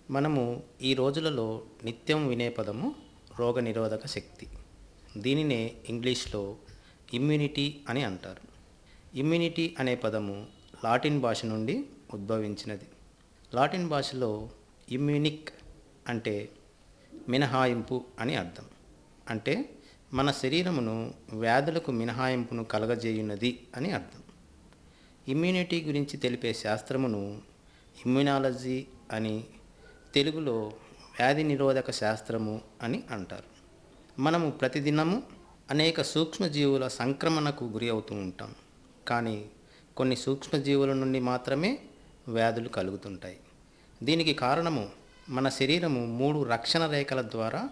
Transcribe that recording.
మనము ఈ రోజులలో నిత్యం వినే పదము రోగనిరోధక శక్తి దీనినే ఇంగ్లీష్లో ఇమ్యూనిటీ అని అంటారు ఇమ్యూనిటీ అనే పదము లాటిన్ భాష నుండి ఉద్భవించినది లాటిన్ భాషలో ఇమ్యూనిక్ అంటే మినహాయింపు అని అర్థం అంటే మన శరీరమును వ్యాధులకు మినహాయింపును కలగజేయున్నది అని అర్థం ఇమ్యూనిటీ గురించి తెలిపే శాస్త్రమును ఇమ్యునాలజీ అని తెలుగులో వ్యాధి నిరోధక శాస్త్రము అని అంటారు మనము ప్రతిదినము అనేక సూక్ష్మజీవుల సంక్రమణకు గురి అవుతూ ఉంటాం కానీ కొన్ని సూక్ష్మజీవుల నుండి మాత్రమే వ్యాధులు కలుగుతుంటాయి దీనికి కారణము మన శరీరము మూడు రక్షణ రేఖల ద్వారా